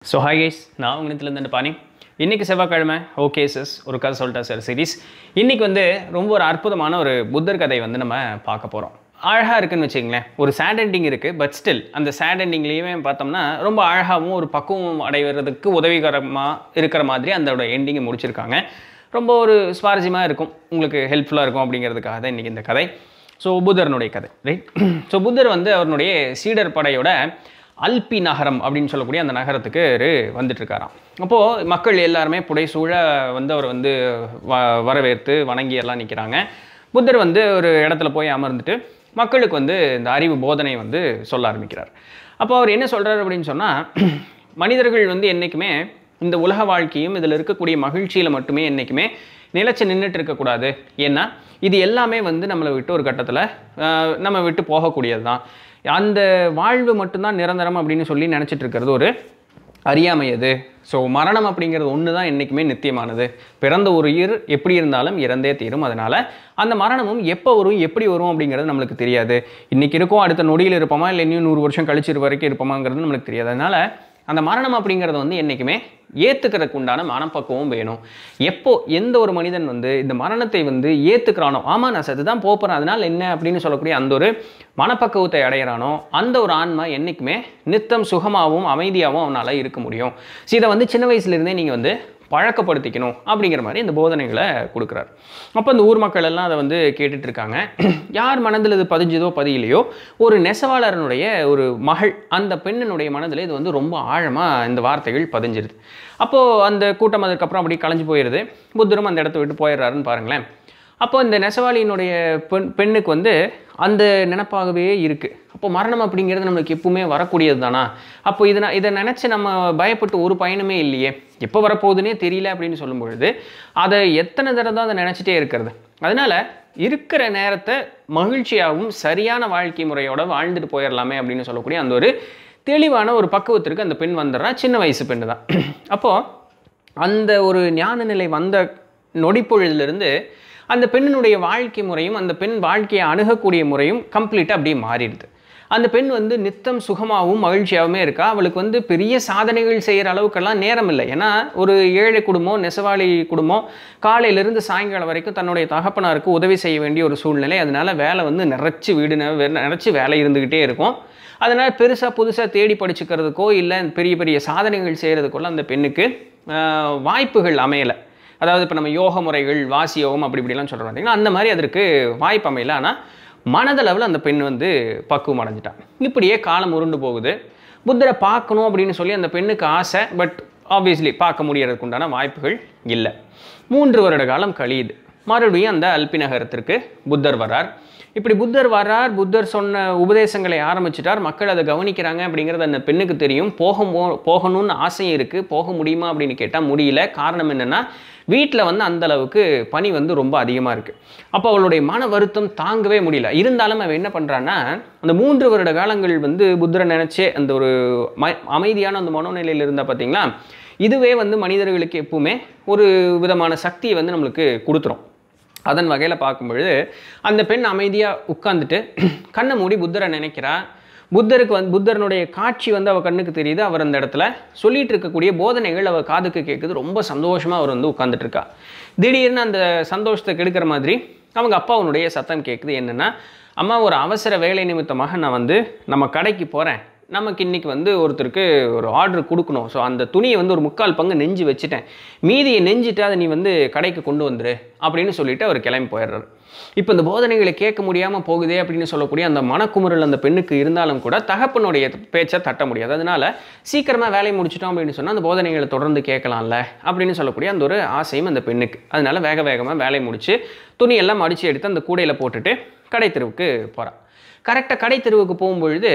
so hi guys நான் உங்களிடத்துலேருந்து பாணி இன்றைக்கி செவ்வாய்க்கிழமை ஓகே சஸ் ஒரு கதை சொல்லிட்டா சார் சீரிஸ் இன்றைக்கி வந்து ரொம்ப ஒரு அற்புதமான ஒரு புத்தர் கதை வந்து நம்ம பார்க்க போகிறோம் அழகாக இருக்குன்னு வச்சுங்களேன் ஒரு சேட் எண்டிங் இருக்குது பட் ஸ்டில் அந்த சேட் எண்டிங்லேயுமே பார்த்தோம்னா ரொம்ப அழகாகவும் ஒரு பக்குவம் அடைவதற்கு உதவிகரமாக இருக்கிற மாதிரி அதோட எண்டிங்கை முடிச்சிருக்காங்க ரொம்ப ஒரு சுவாரஸ்யமாக இருக்கும் உங்களுக்கு ஹெல்ப்ஃபுல்லாக இருக்கும் அப்படிங்கிறதுக்காக தான் இன்றைக்கி இந்த கதை ஸோ புத்தரனுடைய கதை ரைட் ஸோ புத்தர் வந்து அவருடைய சீடர் படையோட அல்பி நகரம் அப்படின்னு சொல்லக்கூடிய அந்த நகரத்துக்கு ஒரு வந்துட்டு இருக்காராம் அப்போது மக்கள் எல்லாருமே புடைசூழ வந்து அவர் வந்து வ வரவேற்று வணங்கி எல்லாம் நிற்கிறாங்க புத்தர் வந்து ஒரு இடத்துல போய் அமர்ந்துட்டு மக்களுக்கு வந்து இந்த அறிவு போதனை வந்து சொல்ல ஆரம்பிக்கிறார் அப்போ அவர் என்ன சொல்கிறார் அப்படின்னு சொன்னால் மனிதர்கள் வந்து என்றைக்குமே இந்த உலக வாழ்க்கையும் இதில் இருக்கக்கூடிய மகிழ்ச்சியில் மட்டுமே என்றைக்குமே நிலைச்சு நின்றுட்டு இருக்கக்கூடாது ஏன்னா இது எல்லாமே வந்து நம்மளை விட்டு ஒரு கட்டத்தில் நம்ம விட்டு போகக்கூடியது தான் அந்த வாழ்வு மட்டும்தான் நிரந்தரம் அப்படின்னு சொல்லி நினச்சிட்டு இருக்கிறது ஒரு அறியாமை அது ஸோ மரணம் அப்படிங்கிறது ஒன்று தான் என்றைக்குமே நித்தியமானது பிறந்த ஒரு உயிர் எப்படி இருந்தாலும் இறந்தே தீரும் அதனால் அந்த மரணமும் எப்போ வரும் எப்படி வரும் அப்படிங்கிறது நம்மளுக்கு தெரியாது இன்றைக்கி இருக்கோம் அடுத்த நொடியில் இருப்போமா இல்லை இன்னும் நூறு வருஷம் கழிச்சு வரைக்கும் இருப்போமாங்கிறது நம்மளுக்கு தெரியாது அதனால் அந்த மரணம் அப்படிங்கிறது வந்து என்றைக்குமே ஏற்றுக்கிறதுக்கு உண்டான மனப்பக்குவம் வேணும் எப்போ எந்த ஒரு மனிதன் வந்து இந்த மரணத்தை வந்து ஏற்றுக்கிறானோ ஆமாம் நான் சத்து தான் போகிறேன் அதனால் என்ன அப்படின்னு சொல்லக்கூடிய அந்த ஒரு மனப்பக்குவத்தை அடையிறானோ அந்த ஒரு ஆன்மா என்றைக்குமே நித்தம் சுகமாகவும் அமைதியாகவும் அவனால் இருக்க முடியும் ஸோ இதை வந்து சின்ன வயசுலேருந்தே நீங்கள் வந்து பழக்கப்படுத்திக்கணும் அப்படிங்கிற மாதிரி இந்த போதனைகளை கொடுக்குறாரு அப்போ இந்த ஊர் மக்கள் எல்லாம் அதை வந்து கேட்டுட்டு இருக்காங்க யார் மனதில் இது பதிஞ்சதோ பதியலையோ ஒரு நெசவாளரனுடைய ஒரு மகள் அந்த பெண்ணினுடைய மனதில் இது வந்து ரொம்ப ஆழமாக இந்த வார்த்தைகள் பதிஞ்சிருது அப்போது அந்த கூட்டம் அதுக்கப்புறம் அப்படி கலைஞ்சு போயிடுது புத்தரும் அந்த இடத்த விட்டு போயிடுறாருன்னு பாருங்களேன் அப்போ இந்த நெசவாளியினுடைய பெண் பெண்ணுக்கு வந்து அந்த நினப்பாகவே இருக்குது அப்போ மரணம் அப்படிங்கிறது நம்மளுக்கு எப்பவுமே வரக்கூடியது தானா அப்போ இதை நான் இதை நினச்சி நம்ம பயப்பட்டு ஒரு பயனுமே இல்லையே எப்போ வரப்போகுதுன்னே தெரியல அப்படின்னு சொல்லும் பொழுது அதை எத்தனை தடவை தான் அதை நினச்சிட்டே இருக்கிறது அதனால் இருக்கிற நேரத்தை மகிழ்ச்சியாகவும் சரியான வாழ்க்கை முறையோட வாழ்ந்துட்டு போயிடலாமே அப்படின்னு சொல்லக்கூடிய அந்த ஒரு தெளிவான ஒரு பக்குவத்திற்கு அந்த பெண் வந்துடுறா சின்ன வயசு பெண்ணு தான் அப்போது அந்த ஒரு ஞான நிலை வந்த நொடிப்பொழுதிலிருந்து அந்த பெண்ணினுடைய வாழ்க்கை முறையும் அந்த பெண் வாழ்க்கையை அணுகக்கூடிய முறையும் கம்ப்ளீட்டாக அப்படியே மாறிடுது அந்த பெண் வந்து நித்தம் சுகமாகவும் மகிழ்ச்சியாகவுமே இருக்கா அவளுக்கு வந்து பெரிய சாதனைகள் செய்கிற அளவுக்கெல்லாம் நேரம் இல்லை ஏன்னா ஒரு ஏழை குடும்பம் நெசவாளி குடும்பம் காலையிலேருந்து சாயங்காலம் வரைக்கும் தன்னுடைய தகப்பனாருக்கு உதவி செய்ய வேண்டிய ஒரு சூழ்நிலை அதனால் வேலை வந்து நிறச்சி வீடு நிறச்சி வேலை இருந்துக்கிட்டே இருக்கும் அதனால் பெருசாக புதுசாக தேடி படிச்சுக்கிறதுக்கோ இல்லை பெரிய பெரிய சாதனைகள் செய்கிறதுக்கோ அந்த பெண்ணுக்கு வாய்ப்புகள் அமையலை அதாவது இப்போ நம்ம யோக முறைகள் வாசி யோகம் அப்படி இப்படிலாம் சொல்கிறோம் பார்த்தீங்கன்னா அந்த மாதிரி அதற்கு வாய்ப்பு அமையல ஆனால் மனதளவில் அந்த பெண் வந்து பக்குவம் அடைஞ்சிட்டான் இப்படியே காலம் உருண்டு போகுது புத்தரை பார்க்கணும் அப்படின்னு சொல்லி அந்த பெண்ணுக்கு ஆசை பட் ஆப்வியஸ்லி பார்க்க முடியறதுக்கு உண்டான வாய்ப்புகள் இல்லை மூன்று வருட காலம் கழியுது மறுபடியும் அந்த அல்பி நகரத்திற்கு புத்தர் வரார் இப்படி புத்தர் வரார் புத்தர் சொன்ன உபதேசங்களை ஆரம்பிச்சிட்டார் மக்கள் அதை கவனிக்கிறாங்க அப்படிங்கிறது அந்த பெண்ணுக்கு தெரியும் போக போகணும்னு ஆசையும் இருக்குது போக முடியுமா அப்படின்னு கேட்டால் முடியல காரணம் என்னென்னா வீட்டில் வந்து அந்த அளவுக்கு பனி வந்து ரொம்ப அதிகமாக இருக்குது அப்போ அவளுடைய மன வருத்தம் தாங்கவே முடியல இருந்தாலும் அவன் என்ன பண்ணுறான்னா அந்த மூன்று வருட காலங்கள் வந்து புத்தரை நினச்சே அந்த ஒரு ம அமைதியான அந்த மனோநிலையில் இருந்தால் பார்த்தீங்களா இதுவே வந்து மனிதர்களுக்கு எப்பவுமே ஒரு விதமான சக்தியை வந்து நம்மளுக்கு கொடுத்துரும் அதன் வகையில் பார்க்கும்பொழுது அந்த பெண் அமைதியாக உட்காந்துட்டு கண்ணை மூடி புத்தரை நினைக்கிறா புத்தருக்கு வந்து புத்தரனுடைய காட்சி வந்து அவள் கண்ணுக்கு தெரியுது அவர் அந்த இடத்துல சொல்லிட்டு இருக்கக்கூடிய போதனைகள் அவள் காதுக்கு கேட்குது ரொம்ப சந்தோஷமாக அவர் வந்து உட்காந்துட்டு இருக்கா திடீர்னு அந்த சந்தோஷத்தை கெடுக்கிற மாதிரி அவங்க அப்பாவுடைய சத்தம் கேட்குது என்னென்னா அம்மா ஒரு அவசர வேலை நிமித்தமாக நான் வந்து நம்ம கடைக்கு போகிறேன் நமக்கு இன்றைக்கி வந்து ஒருத்தருக்கு ஒரு ஆர்டர் கொடுக்கணும் ஸோ அந்த துணியை வந்து ஒரு முக்கால் பங்கு நெஞ்சு வச்சுட்டேன் மீதியை நெஞ்சிட்டு அதை நீ வந்து கடைக்கு கொண்டு வந்துரு அப்படின்னு சொல்லிட்டு அவர் கிளம்பி போயிடுறாரு இப்போ இந்த போதனைகளை கேட்க முடியாமல் போகுதே அப்படின்னு சொல்லக்கூடிய அந்த மனக்குமுறல் அந்த பெண்ணுக்கு இருந்தாலும் கூட தகப்பனுடைய பேச்சை தட்ட முடியாது அதனால சீக்கிரமாக வேலையை முடிச்சிட்டோம் அப்படின்னு சொன்னால் அந்த போதனைகளை தொடர்ந்து கேட்கலாம்ல அப்படின்னு சொல்லக்கூடிய அந்த ஒரு ஆசையும் அந்த பெண்ணுக்கு அதனால வேக வேகமாக வேலையை முடித்து துணியெல்லாம் மடித்து எடுத்து அந்த கூடையில் போட்டுட்டு கடை தெருவுக்கு போகிறான் கரெக்டாக கடை தெருவுக்கு போகும்பொழுது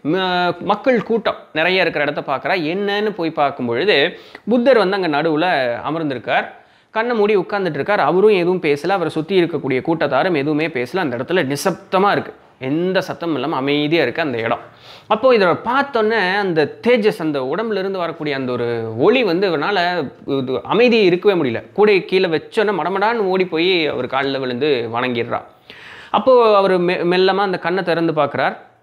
மக்கள் கூட்டம் நிறைய இருக்கிற இடத்த பார்க்குறா என்னன்னு போய் பார்க்கும் பொழுது புத்தர் வந்து அங்கே நடுவில் அமர்ந்திருக்கார் கண்ணை மூடி உட்காந்துட்டு இருக்கார் அவரும் எதுவும் பேசலை அவரை சுற்றி இருக்கக்கூடிய கூட்டத்தாரும் எதுவுமே பேசலை அந்த இடத்துல நிசப்தமாக இருக்குது எந்த சத்தமும் இல்லாமல் அமைதியாக இருக்குது அந்த இடம் அப்போது இதை பார்த்தோன்னே அந்த தேஜஸ் அந்த உடம்புலேருந்து வரக்கூடிய அந்த ஒரு ஒளி வந்து இவனால் இது அமைதி இருக்கவே முடியல கூடை கீழே வச்சோன்னே மடமடான்னு ஓடி போய் அவர் காலில் விழுந்து வணங்கிடுறா அப்போது அவர் மெ மெல்லமாக அந்த கண்ணை திறந்து பார்க்குறார்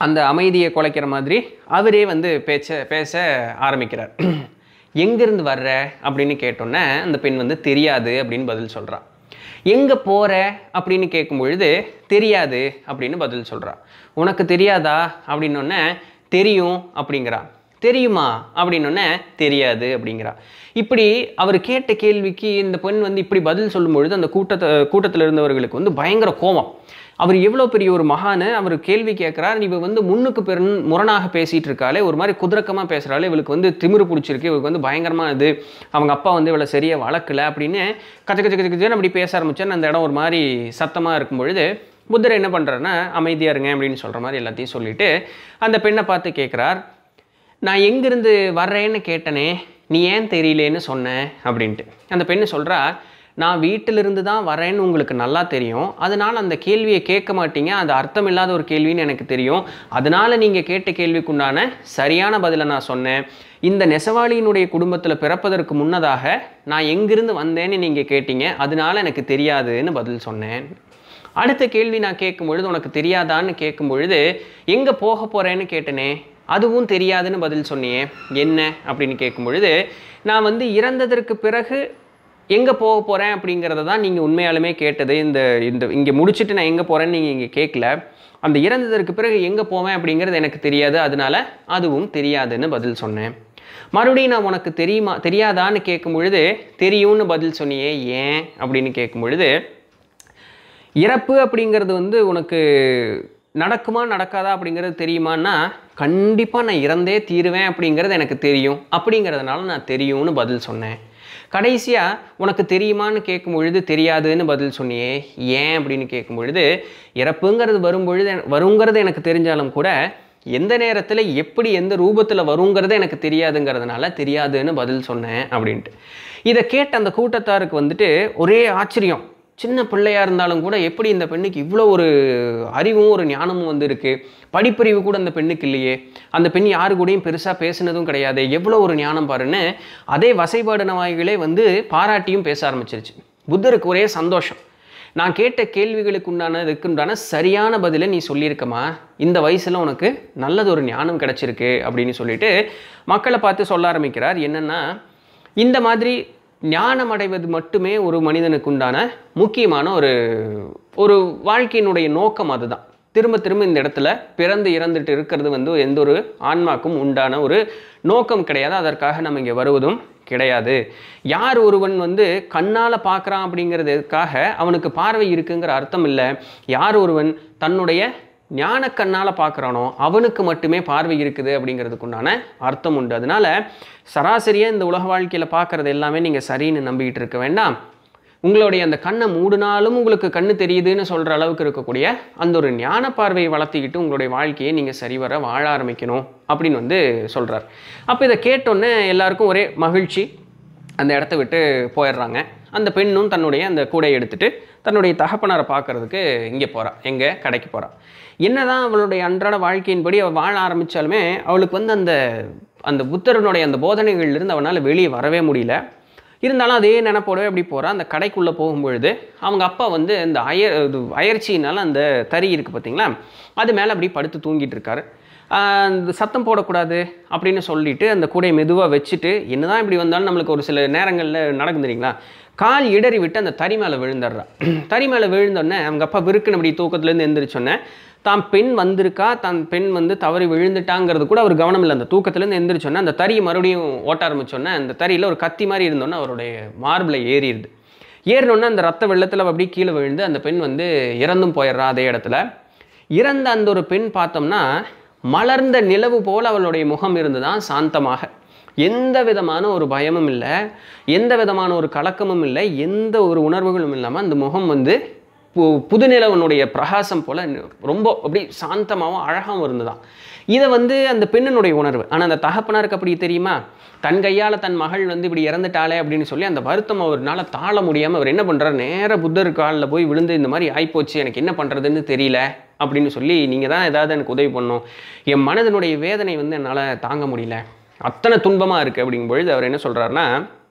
அந்த அமைதியை குலைக்கிற மாதிரி அவரே வந்து பேச்ச பேச ஆரம்பிக்கிறார் எங்கேருந்து வர்ற அப்படின்னு கேட்டோன்னே அந்த பெண் வந்து தெரியாது அப்படின்னு பதில் சொல்றா எங்கே போகிற அப்படின்னு கேட்கும் பொழுது தெரியாது அப்படின்னு பதில் சொல்றா உனக்கு தெரியாதா அப்படின்னொன்னே தெரியும் அப்படிங்கிறா தெரியுமா அப்படின்னொன்னே தெரியாது அப்படிங்கிறா இப்படி அவர் கேட்ட கேள்விக்கு இந்த பெண் வந்து இப்படி பதில் சொல்லும் பொழுது அந்த கூட்டத்தை கூட்டத்தில் இருந்தவர்களுக்கு வந்து பயங்கர கோபம் அவர் எவ்வளோ பெரிய ஒரு மகானு அவர் கேள்வி கேட்குறார் இவ வந்து முன்னுக்கு பெருன் முரணாக பேசிகிட்டு இருக்காளே ஒரு மாதிரி குதிரக்கமாக பேசுகிறாளே இவளுக்கு வந்து திமிரு பிடிச்சிருக்கு இவளுக்கு வந்து பயங்கரமாக இது அவங்க அப்பா வந்து இவளை சரியாக வளர்க்கல அப்படின்னு கச்ச கச்ச கச்ச கச்சன்னு அப்படி பேச ஆரம்பிச்சேன்னு அந்த இடம் ஒரு மாதிரி சத்தமாக இருக்கும் பொழுது புத்தர் என்ன பண்ணுறாருன்னா அமைதியாக இருங்க அப்படின்னு சொல்கிற மாதிரி எல்லாத்தையும் சொல்லிட்டு அந்த பெண்ணை பார்த்து கேட்குறார் நான் எங்கேருந்து வர்றேன்னு கேட்டனே நீ ஏன் தெரியலேன்னு சொன்னேன் அப்படின்ட்டு அந்த பெண்ணு சொல்கிறா நான் வீட்டிலிருந்து தான் வரேன்னு உங்களுக்கு நல்லா தெரியும் அதனால் அந்த கேள்வியை கேட்க மாட்டீங்க அது அர்த்தம் இல்லாத ஒரு கேள்வின்னு எனக்கு தெரியும் அதனால் நீங்கள் கேட்ட கேள்விக்குண்டான சரியான பதிலை நான் சொன்னேன் இந்த நெசவாளியினுடைய குடும்பத்தில் பிறப்பதற்கு முன்னதாக நான் எங்கிருந்து வந்தேன்னு நீங்கள் கேட்டீங்க அதனால எனக்கு தெரியாதுன்னு பதில் சொன்னேன் அடுத்த கேள்வி நான் கேட்கும் பொழுது உனக்கு தெரியாதான்னு கேட்கும் பொழுது எங்கே போக போகிறேன்னு கேட்டனே அதுவும் தெரியாதுன்னு பதில் சொன்னியே என்ன அப்படின்னு கேட்கும் பொழுது நான் வந்து இறந்ததற்கு பிறகு எங்கே போக போகிறேன் அப்படிங்கிறத தான் நீங்கள் உண்மையாலுமே கேட்டது இந்த இந்த இங்கே முடிச்சுட்டு நான் எங்கே போகிறேன்னு நீங்கள் இங்கே கேட்கல அந்த இறந்ததற்கு பிறகு எங்கே போவேன் அப்படிங்கிறது எனக்கு தெரியாது அதனால அதுவும் தெரியாதுன்னு பதில் சொன்னேன் மறுபடியும் நான் உனக்கு தெரியுமா தெரியாதான்னு கேட்கும் பொழுது தெரியும்னு பதில் சொன்னியே ஏன் அப்படின்னு கேட்கும் பொழுது இறப்பு அப்படிங்கிறது வந்து உனக்கு நடக்குமா நடக்காதா அப்படிங்கிறது தெரியுமான்னா கண்டிப்பாக நான் இறந்தே தீருவேன் அப்படிங்கிறது எனக்கு தெரியும் அப்படிங்கிறதுனால நான் தெரியும்னு பதில் சொன்னேன் கடைசியாக உனக்கு தெரியுமான்னு கேட்கும் பொழுது தெரியாதுன்னு பதில் சொன்னியே ஏன் அப்படின்னு கேட்கும் பொழுது இறப்புங்கிறது வரும் பொழுது வருங்கிறது எனக்கு தெரிஞ்சாலும் கூட எந்த நேரத்தில் எப்படி எந்த ரூபத்தில் வருங்கிறது எனக்கு தெரியாதுங்கிறதுனால தெரியாதுன்னு பதில் சொன்னேன் அப்படின்ட்டு இதை கேட்ட அந்த கூட்டத்தாருக்கு வந்துட்டு ஒரே ஆச்சரியம் சின்ன பிள்ளையா இருந்தாலும் கூட எப்படி இந்த பெண்ணுக்கு இவ்வளோ ஒரு அறிவும் ஒரு ஞானமும் வந்து இருக்கு படிப்பறிவு கூட அந்த பெண்ணுக்கு இல்லையே அந்த பெண் யாரு கூடயும் பெருசாக பேசுனதும் கிடையாது எவ்வளோ ஒரு ஞானம் பாருன்னு அதே வசைபாடின வாய்களே வந்து பாராட்டியும் பேச ஆரம்பிச்சிருச்சு புத்தருக்கு ஒரே சந்தோஷம் நான் கேட்ட கேள்விகளுக்கு உண்டான இதுக்குண்டான சரியான பதிலை நீ சொல்லியிருக்கமா இந்த வயசில் உனக்கு நல்லது ஒரு ஞானம் கிடச்சிருக்கு அப்படின்னு சொல்லிட்டு மக்களை பார்த்து சொல்ல ஆரம்பிக்கிறார் என்னென்னா இந்த மாதிரி ஞானம் அடைவது மட்டுமே ஒரு மனிதனுக்கு உண்டான முக்கியமான ஒரு ஒரு வாழ்க்கையினுடைய நோக்கம் அதுதான் திரும்ப திரும்ப இந்த இடத்துல பிறந்து இறந்துட்டு இருக்கிறது வந்து எந்த ஒரு ஆன்மாக்கும் உண்டான ஒரு நோக்கம் கிடையாது அதற்காக நம்ம இங்கே வருவதும் கிடையாது யார் ஒருவன் வந்து கண்ணால் பார்க்குறான் அப்படிங்கிறதுக்காக அவனுக்கு பார்வை இருக்குங்கிற அர்த்தம் இல்லை யார் ஒருவன் தன்னுடைய ஞான கண்ணால் பார்க்குறானோ அவனுக்கு மட்டுமே பார்வை இருக்குது அப்படிங்கிறதுக்குண்டான அர்த்தம் உண்டு அதனால சராசரியாக இந்த உலக வாழ்க்கையில் பார்க்குறது எல்லாமே நீங்கள் சரின்னு நம்பிக்கிட்டு இருக்க வேண்டாம் உங்களுடைய அந்த கண்ணை மூடினாலும் உங்களுக்கு கண்ணு தெரியுதுன்னு சொல்கிற அளவுக்கு இருக்கக்கூடிய அந்த ஒரு ஞான பார்வையை வளர்த்திக்கிட்டு உங்களுடைய வாழ்க்கையை நீங்கள் சரிவர வாழ ஆரம்பிக்கணும் அப்படின்னு வந்து சொல்கிறார் அப்போ இதை கேட்டோன்னே எல்லாருக்கும் ஒரே மகிழ்ச்சி அந்த இடத்த விட்டு போயிடுறாங்க அந்த பெண்ணும் தன்னுடைய அந்த கூடையை எடுத்துட்டு தன்னுடைய தகப்பனாரை பார்க்கறதுக்கு இங்கே போகிறா எங்கே கடைக்கு போகிறா என்னதான் அவளுடைய அன்றாட வாழ்க்கையின்படி அவள் வாழ ஆரம்பித்தாலுமே அவளுக்கு வந்து அந்த அந்த புத்தரனுடைய அந்த போதனைகள்லேருந்து அவனால் வெளியே வரவே முடியல இருந்தாலும் அதே நினப்போடவே அப்படி போகிறா அந்த கடைக்குள்ளே போகும்பொழுது அவங்க அப்பா வந்து இந்த அயர் இது அயற்சியினால அந்த தறி இருக்குது பார்த்தீங்களா அது மேலே அப்படி படுத்து தூங்கிட்டு இருக்காரு ஆஹ் அந்த சத்தம் போடக்கூடாது அப்படின்னு சொல்லிட்டு அந்த கூடையை மெதுவாக வச்சுட்டு என்னதான் இப்படி வந்தாலும் நம்மளுக்கு ஒரு சில நேரங்களில் நடக்கும் தெரியுங்களா கால் இடறி விட்டு அந்த தறி மேலே விழுந்துடுறா தறி மேலே விழுந்தோடனே அவங்க அப்பா விருக்குன்னு அப்படி தூக்கத்துலேருந்து எந்திரிச்சோன்னே தான் பெண் வந்திருக்கா தான் பெண் வந்து தவறி விழுந்துட்டாங்கிறது கூட அவர் கவனம் இல்லை அந்த தூக்கத்துலேருந்து எந்திரிச்சோன்னே அந்த தறியை மறுபடியும் ஓட்ட ஆரம்பிச்சோன்னே அந்த தறியில் ஒரு கத்தி மாதிரி இருந்தோன்னே அவருடைய மார்பில் ஏறிடுது ஏறினோன்னே அந்த ரத்த வெள்ளத்தில் அப்படியே கீழே விழுந்து அந்த பெண் வந்து இறந்தும் போயிடுறா அதே இடத்துல இறந்த அந்த ஒரு பெண் பார்த்தோம்னா மலர்ந்த நிலவு போல் அவளுடைய முகம் இருந்துதான் சாந்தமாக எந்த விதமான ஒரு பயமும் இல்லை எந்த விதமான ஒரு கலக்கமும் இல்லை எந்த ஒரு உணர்வுகளும் இல்லாமல் அந்த முகம் வந்து பு புதுநிலவனுடைய பிரகாசம் போல் ரொம்ப அப்படி சாந்தமாகவும் அழகாகவும் இருந்துதான் இதை வந்து அந்த பெண்ணினுடைய உணர்வு ஆனால் அந்த தகப்பனாருக்கு அப்படி தெரியுமா தன் கையால் தன் மகள் வந்து இப்படி இறந்துட்டாளே அப்படின்னு சொல்லி அந்த வருத்தம் அவர்னால தாழ முடியாமல் அவர் என்ன பண்ணுறாரு நேராக புத்தர் காலில் போய் விழுந்து இந்த மாதிரி ஆயிப்போச்சு எனக்கு என்ன பண்ணுறதுன்னு தெரியல அப்படின்னு சொல்லி நீங்கள் தான் ஏதாவது எனக்கு உதவி பண்ணணும் என் மனதனுடைய வேதனை வந்து என்னால் தாங்க முடியல அத்தனை துன்பமாக இருக்குது அப்படிங்கும் பொழுது அவர் என்ன சொல்கிறாருன்னா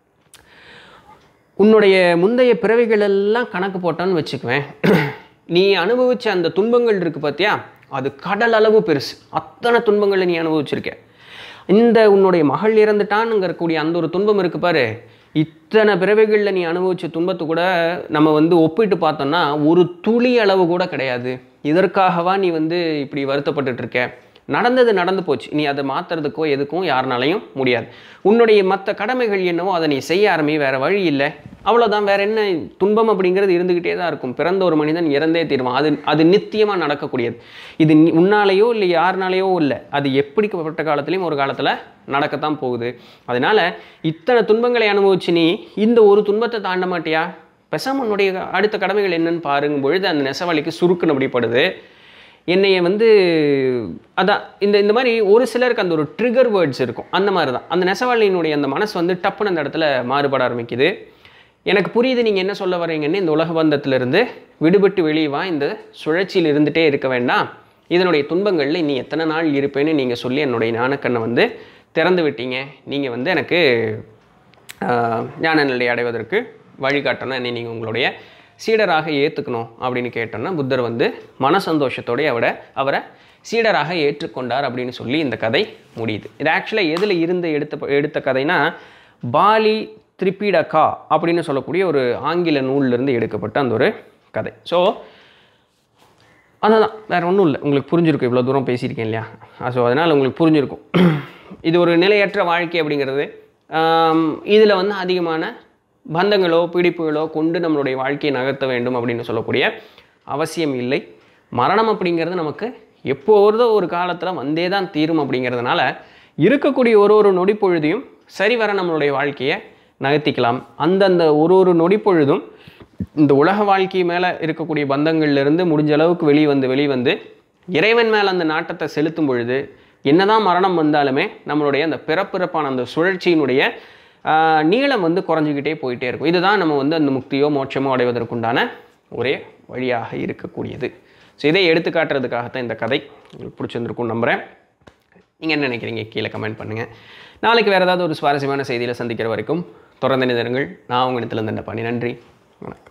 உன்னுடைய முந்தைய பிறவிகள் எல்லாம் கணக்கு போட்டான்னு வச்சுக்குவேன் நீ அனுபவிச்ச அந்த துன்பங்கள் இருக்குது பார்த்தியா அது கடல் அளவு பெருசு அத்தனை துன்பங்களை நீ அனுபவிச்சிருக்க இந்த உன்னுடைய மகள் இறந்துட்டான்ங்கிறக்கூடிய அந்த ஒரு துன்பம் இருக்கு பாரு இத்தனை பிறவைகளில் நீ அனுபவிச்ச துன்பத்தை கூட நம்ம வந்து ஒப்பிட்டு பார்த்தோம்னா ஒரு துளி அளவு கூட கிடையாது இதற்காகவா நீ வந்து இப்படி வருத்தப்பட்டுட்டு இருக்க நடந்தது நடந்து போச்சு நீ அதை மாற்றுறதுக்கோ எதுக்கும் யாருனாலையும் முடியாது உன்னுடைய மற்ற கடமைகள் என்னவோ அதை நீ செய்ய ஆரம்பி வேற வழி இல்லை அவ்வளோதான் வேற என்ன துன்பம் அப்படிங்கிறது இருந்துக்கிட்டே தான் இருக்கும் பிறந்த ஒரு மனிதன் இறந்தே தீருவான் அது அது நித்தியமாக நடக்கக்கூடியது இது நீ- உன்னாலேயோ இல்லை யாருனாலேயோ இல்லை அது எப்படிப்பட்ட காலத்துலேயும் ஒரு காலத்தில் நடக்கத்தான் போகுது அதனால இத்தனை துன்பங்களை அனுபவிச்சு நீ இந்த ஒரு துன்பத்தை தாண்ட மாட்டியா பெசாம உன்னுடைய அடுத்த கடமைகள் என்னன்னு பாருங்கும் பொழுது அந்த நெசவாளிக்கு சுருக்குன்னு அப்படிப்படுது என்னைய வந்து அதான் இந்த இந்த மாதிரி ஒரு சிலருக்கு அந்த ஒரு ட்ரிகர் வேர்ட்ஸ் இருக்கும் அந்த மாதிரி தான் அந்த நெசவாளியினுடைய அந்த மனசு வந்து டப்புன்னு அந்த இடத்துல மாறுபட ஆரம்பிக்குது எனக்கு புரியுது நீங்கள் என்ன சொல்ல வரீங்கன்னு இந்த உலக பந்தத்திலிருந்து விடுபட்டு வெளியே வா இந்த சுழற்சியில் இருந்துகிட்டே இருக்க வேண்டாம் இதனுடைய துன்பங்களில் இனி எத்தனை நாள் இருப்பேன்னு நீங்கள் சொல்லி என்னுடைய ஞானக்கண்ணை வந்து திறந்து விட்டீங்க நீங்கள் வந்து எனக்கு ஆஹ், ஞான நிலை அடைவதற்கு வழிகாட்டணும் என்னை நீங்கள் உங்களுடைய சீடராக ஏற்றுக்கணும் அப்படின்னு கேட்டோன்னா புத்தர் வந்து மன சந்தோஷத்தோடய அவரை அவரை சீடராக ஏற்றுக்கொண்டார் அப்படின்னு சொல்லி இந்த கதை முடியுது இது ஆக்சுவலாக எதில் இருந்து எடுத்த எடுத்த கதைனா பாலி திரிபிடகா அப்படின்னு சொல்லக்கூடிய ஒரு ஆங்கில நூல்லேருந்து எடுக்கப்பட்ட அந்த ஒரு கதை ஸோ அதான் வேறு ஒன்றும் இல்லை உங்களுக்கு புரிஞ்சிருக்கும் இவ்வளோ தூரம் பேசியிருக்கேன் இல்லையா ஸோ அதனால் உங்களுக்கு புரிஞ்சிருக்கும் இது ஒரு நிலையற்ற வாழ்க்கை அப்படிங்கிறது இதில் வந்து அதிகமான பந்தங்களோ பிடிப்புகளோ கொண்டு நம்மளுடைய வாழ்க்கையை நகர்த்த வேண்டும் அப்படின்னு சொல்லக்கூடிய அவசியம் இல்லை மரணம் அப்படிங்கிறது நமக்கு எப்போதோ ஒரு காலத்தில் வந்தே தான் தீரும் அப்படிங்கிறதுனால இருக்கக்கூடிய ஒரு ஒரு நொடி பொழுதையும் சரிவர நம்மளுடைய வாழ்க்கையை நகர்த்திக்கலாம் அந்தந்த ஒரு ஒரு நொடி பொழுதும் இந்த உலக வாழ்க்கை மேலே இருக்கக்கூடிய பந்தங்கள்லேருந்து முடிஞ்ச அளவுக்கு வெளியே வந்து வெளியே வந்து இறைவன் மேலே அந்த நாட்டத்தை செலுத்தும் பொழுது என்னதான் மரணம் வந்தாலுமே நம்மளுடைய அந்த பிறப்பிறப்பான அந்த சுழற்சியினுடைய ஆஹ், நீளம் வந்து குறைஞ்சிக்கிட்டே போயிட்டே இருக்கும் இதுதான் நம்ம வந்து அந்த முக்தியோ மோட்சமோ அடைவதற்குண்டான ஒரே வழியாக இருக்கக்கூடியது ஸோ இதை எடுத்து காட்டுறதுக்காகத்தான் இந்த கதை உங்களுக்கு பிடிச்சிருந்துருக்கும் நம்புகிறேன் நீங்கள் என்ன நினைக்கிறீங்க கீழே கமெண்ட் பண்ணுங்கள் நாளைக்கு வேறு ஏதாவது ஒரு சுவாரஸ்யமான செய்தியில் சந்திக்கிற வரைக்கும் தொடர்ந்து நிதருங்கள் நான் உங்கள் இடத்துல இருந்த பண்ணி நன்றி வணக்கம்